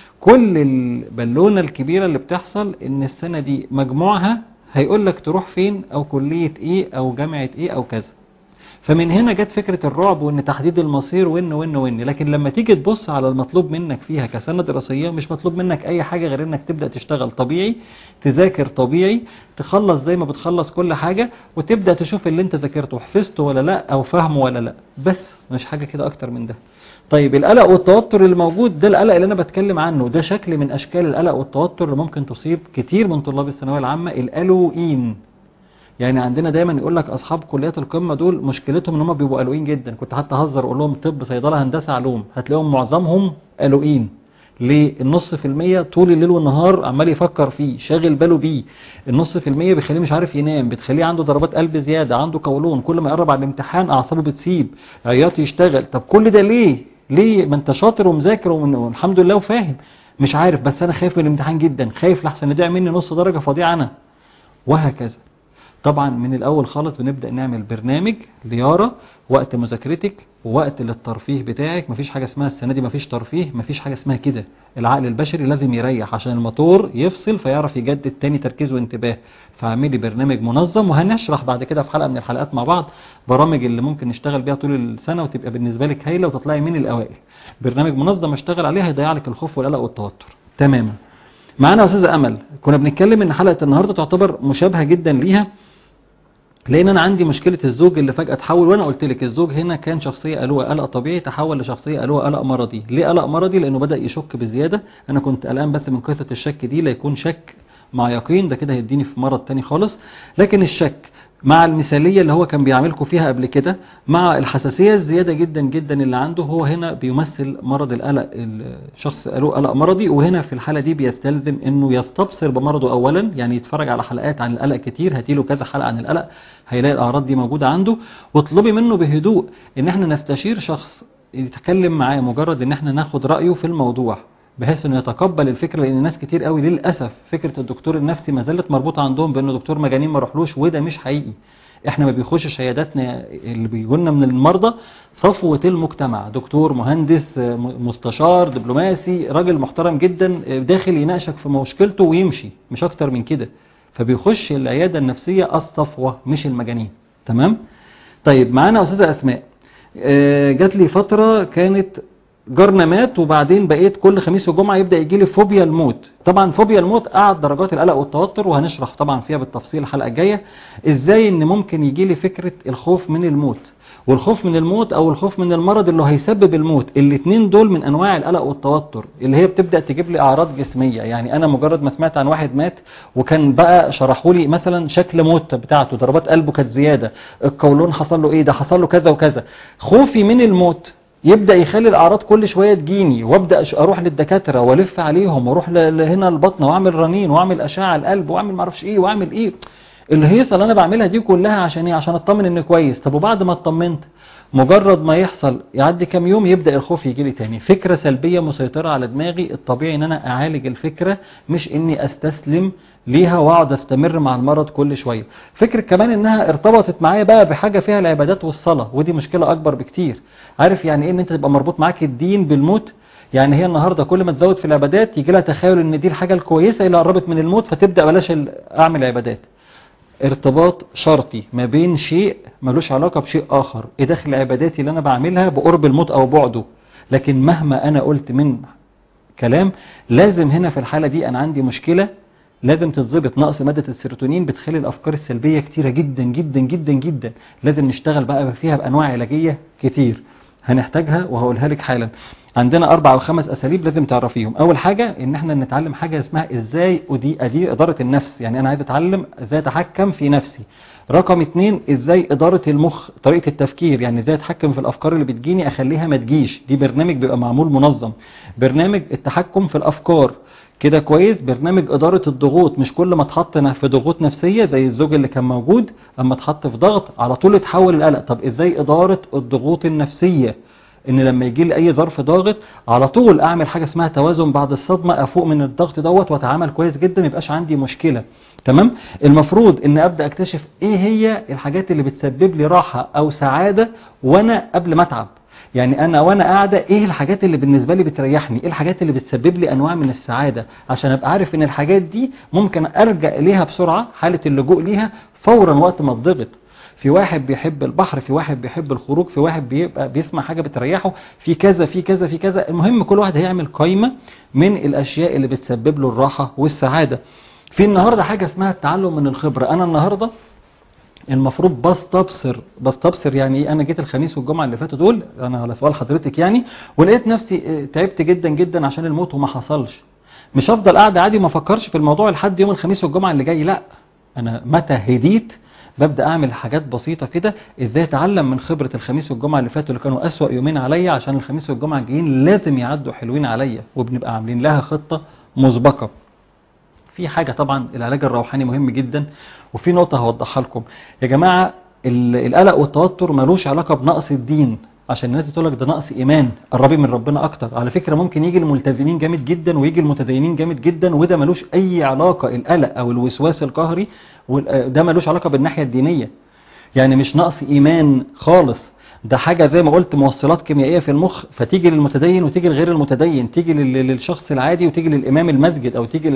كل البالونة الكبيرة اللي بتحصل ان السنة دي مجموعها هيقول لك تروح فين او كلية ايه او جامعة ايه او كذا فمن هنا جت فكرة الرعب وان تحديد المصير وان وان وان لكن لما تيجي تبص على المطلوب منك فيها كسنة دراسية مش مطلوب منك اي حاجة غير انك تبدأ تشتغل طبيعي تذاكر طبيعي تخلص زي ما بتخلص كل حاجة وتبدأ تشوف اللي انت ذاكرته حفظته ولا لا او فهمه ولا لا بس مش حاجة كده اكتر من ده طيب القلق والتوتر اللي موجود ده القلق اللي انا بتكلم عنه ده شكل من اشكال القلق والتوتر اللي ممكن تصيب كتير من طلاب الثانويه العامه القلقين يعني عندنا دايما يقول لك اصحاب كليات القمه دول مشكلتهم ان هم بيبقوا قلقين جدا كنت حتى اهزر اقول لهم طب صيدله هندسه علوم هتلاقيهم معظمهم قلقين ليه النص في المية طول الليل والنهار عمال يفكر فيه شاغل باله بيه النص في المية بيخليه مش عارف ينام بتخليه عنده ضربات قلب زيادة عنده قولون كل ما يقرب على الامتحان اعصابه بتسيب عياط يشتغل طب كل ده ليه ليه ما انت شاطر ومذاكر ومن- والحمد لله وفاهم مش عارف بس انا خايف من الامتحان جدا خايف لحسن يضيع مني نص درجة فاضيع انا وهكذا طبعا من الاول خالص بنبدا نعمل برنامج ليارة وقت مذاكرتك ووقت للترفيه بتاعك مفيش حاجه اسمها السنه دي مفيش ترفيه مفيش حاجه اسمها كده العقل البشري لازم يريح عشان الموتور يفصل فيعرف يجدد تاني تركيز وانتباه فاعملي برنامج منظم وهنشرح بعد كده في حلقه من الحلقات مع بعض برامج اللي ممكن نشتغل بيها طول السنه وتبقى بالنسبه لك هايله وتطلعي من الاوائل برنامج منظم اشتغل عليه هيضيع لك الخوف والقلق والتوتر تماما معانا يا استاذه امل كنا بنتكلم ان حلقه النهارده تعتبر مشابهه جدا ليها لان انا عندي مشكله الزوج اللي فجاه تحول وانا قلت لك الزوج هنا كان شخصيه قلوه قلق طبيعي تحول لشخصيه قلوه قلق مرضي ليه قلق مرضي لانه بدا يشك بزياده انا كنت قلقان بس من قصه الشك دي لا يكون شك مع يقين ده كده هيديني في مرض تاني خالص لكن الشك مع المثالية اللي هو كان بيعملكم فيها قبل كده مع الحساسية الزيادة جدا جدا اللي عنده هو هنا بيمثل مرض القلق الشخص قالوا قلق مرضي وهنا في الحالة دي بيستلزم انه يستبصر بمرضه اولا يعني يتفرج على حلقات عن القلق كتير هاتيله كذا حلقة عن القلق هيلاقي الاعراض دي موجودة عنده واطلبي منه بهدوء ان احنا نستشير شخص يتكلم معاه مجرد ان احنا ناخد رأيه في الموضوع بحيث انه يتقبل الفكره لان ناس كتير قوي للاسف فكره الدكتور النفسي ما زالت مربوطه عندهم بانه دكتور مجانين ما روحلوش وده مش حقيقي احنا ما بيخشش عياداتنا اللي بيجونا من المرضى صفوه المجتمع دكتور مهندس م- مستشار دبلوماسي راجل محترم جدا داخل يناقشك في مشكلته ويمشي مش اكتر من كده فبيخش العياده النفسيه الصفوه مش المجانين تمام طيب معانا استاذه اسماء آه، جات لي فتره كانت جارنا مات وبعدين بقيت كل خميس وجمعه يبدا يجي لي فوبيا الموت طبعا فوبيا الموت قعد درجات القلق والتوتر وهنشرح طبعا فيها بالتفصيل الحلقه الجايه ازاي ان ممكن يجي لي فكره الخوف من الموت والخوف من الموت او الخوف من المرض اللي هيسبب الموت الاثنين دول من انواع القلق والتوتر اللي هي بتبدا تجيب لي اعراض جسميه يعني انا مجرد ما سمعت عن واحد مات وكان بقى شرحوا لي مثلا شكل موت بتاعته ضربات قلبه كانت زياده القولون حصل له ايه ده حصل له كذا وكذا خوفي من الموت يبدا يخلي الاعراض كل شويه تجيني وابدا أش- اروح للدكاتره والف عليهم واروح ل- لهنا البطنه واعمل رنين واعمل اشعه القلب واعمل معرفش ايه واعمل ايه الهيصه اللي انا بعملها دي كلها عشان ايه عشان اطمن اني كويس طب وبعد ما اطمنت مجرد ما يحصل يعدي كام يوم يبدا الخوف يجي لي تاني فكره سلبيه مسيطره على دماغي الطبيعي ان انا اعالج الفكره مش اني استسلم ليها واقعد استمر مع المرض كل شويه فكره كمان انها ارتبطت معايا بقى بحاجه فيها العبادات والصلاه ودي مشكله اكبر بكتير عارف يعني ايه ان انت تبقى مربوط معاك الدين بالموت يعني هي النهارده كل ما تزود في العبادات يجي لها تخيل ان دي الحاجه الكويسه اللي قربت من الموت فتبدا بلاش ال- اعمل عبادات ارتباط شرطي ما بين شيء ملوش علاقة بشيء آخر ايه داخل عباداتي اللي أنا بعملها بقرب الموت أو بعده لكن مهما أنا قلت من كلام لازم هنا في الحالة دي أنا عندي مشكلة لازم تتظبط نقص مادة السيروتونين بتخلي الأفكار السلبية كتيرة جدا جدا جدا جدا لازم نشتغل بقى فيها بأنواع علاجية كتير هنحتاجها وهقولها لك حالا عندنا أربع أو خمس أساليب لازم تعرفيهم أول حاجة إن احنا نتعلم حاجة اسمها إزاي أدي أدير إدارة النفس يعني أنا عايز أتعلم إزاي أتحكم في نفسي رقم اتنين إزاي إدارة المخ طريقة التفكير يعني إزاي أتحكم في الأفكار اللي بتجيني أخليها ما تجيش دي برنامج بيبقى معمول منظم برنامج التحكم في الأفكار كده كويس برنامج إدارة الضغوط مش كل ما اتحط في ضغوط نفسية زي الزوج اللي كان موجود أما اتحط في ضغط على طول اتحول القلق طب إزاي إدارة الضغوط النفسية ان لما يجي لي اي ظرف ضاغط على طول اعمل حاجه اسمها توازن بعد الصدمه افوق من الضغط دوت واتعامل كويس جدا ما يبقاش عندي مشكله تمام المفروض ان ابدا اكتشف ايه هي الحاجات اللي بتسبب لي راحه او سعاده وانا قبل ما اتعب يعني انا وانا قاعده ايه الحاجات اللي بالنسبه لي بتريحني ايه الحاجات اللي بتسبب لي انواع من السعاده عشان ابقى عارف ان الحاجات دي ممكن ارجع اليها بسرعه حاله اللجوء ليها فورا وقت ما اتضغط في واحد بيحب البحر في واحد بيحب الخروج في واحد بيبقى بيسمع حاجة بتريحه في كذا في كذا في كذا المهم كل واحد هيعمل قائمة من الأشياء اللي بتسبب له الراحة والسعادة في النهاردة حاجة اسمها التعلم من الخبرة أنا النهاردة المفروض بستبصر بستبصر يعني ايه انا جيت الخميس والجمعه اللي فاتوا دول انا على سؤال حضرتك يعني ولقيت نفسي تعبت جدا جدا عشان الموت وما حصلش مش هفضل قاعد عادي وما افكرش في الموضوع لحد يوم الخميس والجمعه اللي جاي لا انا متى هديت ببدأ أعمل حاجات بسيطة كده إزاي أتعلم من خبرة الخميس والجمعة اللي فاتوا اللي كانوا أسوأ يومين عليا عشان الخميس والجمعة الجايين لازم يعدوا حلوين عليا وبنبقى عاملين لها خطة مسبقة في حاجة طبعا العلاج الروحاني مهم جدا وفي نقطة هوضحها لكم يا جماعة القلق والتوتر ملوش علاقة بنقص الدين عشان الناس تقول لك ده نقص ايمان قربي من ربنا اكتر على فكره ممكن يجي الملتزمين جامد جدا ويجي المتدينين جامد جدا وده ملوش اي علاقه القلق او الوسواس القهري ده ملوش علاقه بالناحيه الدينيه يعني مش نقص ايمان خالص ده حاجة زي ما قلت موصلات كيميائية في المخ فتيجي للمتدين وتيجي لغير المتدين تيجي للشخص العادي وتيجي للإمام المسجد أو تيجي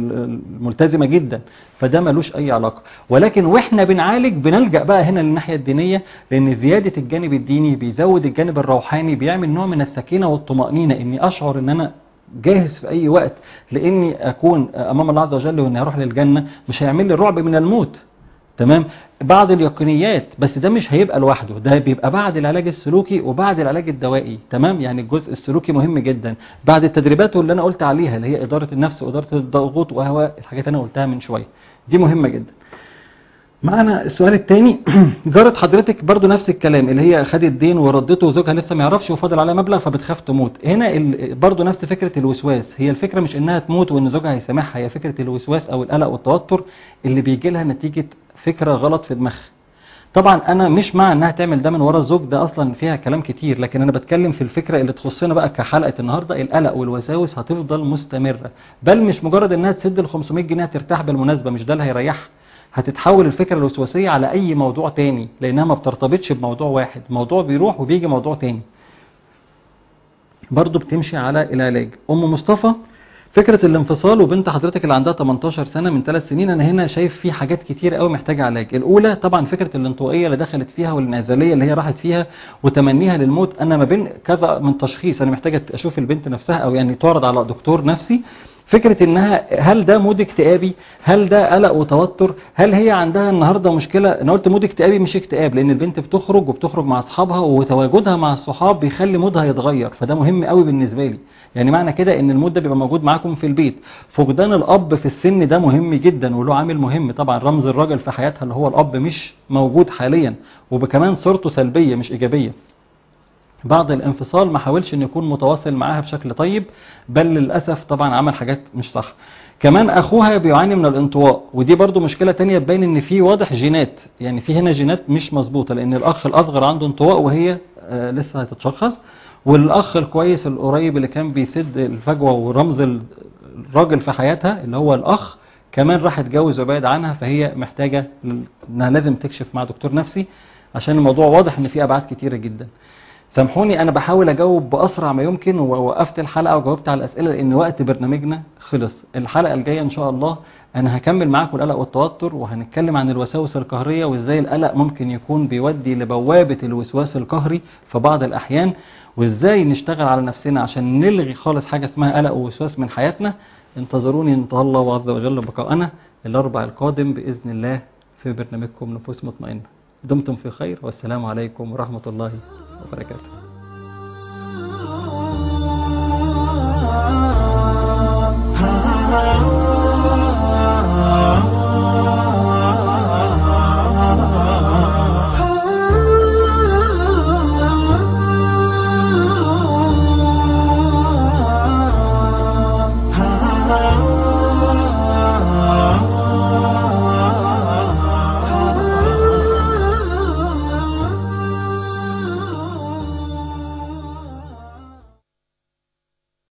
للملتزمة جدا فده ملوش أي علاقة ولكن وإحنا بنعالج بنلجأ بقى هنا للناحية الدينية لأن زيادة الجانب الديني بيزود الجانب الروحاني بيعمل نوع من السكينة والطمأنينة إني أشعر إن أنا جاهز في أي وقت لإني أكون أمام الله عز وجل وإني أروح للجنة مش هيعمل لي الرعب من الموت تمام بعض اليقينيات بس ده مش هيبقى لوحده ده بيبقى بعد العلاج السلوكي وبعد العلاج الدوائي تمام يعني الجزء السلوكي مهم جدا بعد التدريبات اللي انا قلت عليها اللي هي اداره النفس واداره الضغوط وهو الحاجات اللي انا قلتها من شويه دي مهمه جدا معنا السؤال الثاني جارت حضرتك برضو نفس الكلام اللي هي خدت دين وردته وزوجها لسه ما يعرفش وفاضل عليها مبلغ فبتخاف تموت هنا ال... برضو نفس فكرة الوسواس هي الفكرة مش انها تموت وان زوجها هيسامحها هي فكرة الوسواس او القلق والتوتر اللي بيجي لها نتيجة فكرة غلط في دماغها طبعا انا مش مع انها تعمل ده من ورا الزوج ده اصلا فيها كلام كتير لكن انا بتكلم في الفكرة اللي تخصنا بقى كحلقة النهاردة القلق والوساوس هتفضل مستمرة بل مش مجرد انها تسد ال 500 جنيه ترتاح بالمناسبة مش ده اللي هيريحها هتتحول الفكرة الوسواسية على اي موضوع تاني لانها ما بترتبطش بموضوع واحد موضوع بيروح وبيجي موضوع تاني برضو بتمشي على العلاج ام مصطفى فكرة الانفصال وبنت حضرتك اللي عندها 18 سنة من 3 سنين انا هنا شايف في حاجات كتير قوي محتاجة علاج الاولى طبعا فكرة الانطوائية اللي دخلت فيها والانعزالية اللي هي راحت فيها وتمنيها للموت انا ما بين كذا من تشخيص انا محتاجة اشوف البنت نفسها او يعني تعرض على دكتور نفسي فكرة انها هل ده مود اكتئابي هل ده قلق وتوتر هل هي عندها النهاردة مشكلة انا قلت مود اكتئابي مش اكتئاب لان البنت بتخرج وبتخرج مع اصحابها وتواجدها مع الصحاب بيخلي مودها يتغير فده مهم قوي بالنسبة لي يعني معنى كده ان المود ده بيبقى موجود معاكم في البيت فقدان الاب في السن ده مهم جدا وله عامل مهم طبعا رمز الراجل في حياتها اللي هو الاب مش موجود حاليا وبكمان صورته سلبية مش ايجابية بعد الانفصال ما حاولش ان يكون متواصل معاها بشكل طيب بل للأسف طبعا عمل حاجات مش صح كمان اخوها بيعاني من الانطواء ودي برضو مشكلة تانية تبين ان في واضح جينات يعني في هنا جينات مش مظبوطة لان الاخ الاصغر عنده انطواء وهي آه لسه هتتشخص والاخ الكويس القريب اللي كان بيسد الفجوة ورمز الراجل في حياتها اللي هو الاخ كمان راح اتجوز وبعد عنها فهي محتاجة انها لازم تكشف مع دكتور نفسي عشان الموضوع واضح ان فيه ابعاد كتيرة جدا سامحوني انا بحاول اجاوب باسرع ما يمكن ووقفت الحلقه وجاوبت على الاسئله لان وقت برنامجنا خلص الحلقه الجايه ان شاء الله انا هكمل معاكم القلق والتوتر وهنتكلم عن الوساوس القهريه وازاي القلق ممكن يكون بيودي لبوابه الوسواس القهري في بعض الاحيان وازاي نشتغل على نفسنا عشان نلغي خالص حاجه اسمها قلق ووسواس من حياتنا انتظروني ان شاء الله عز وجل بقاءنا الاربع القادم باذن الله في برنامجكم نفوس مطمئنه دمتم في خير والسلام عليكم ورحمه الله وبركاته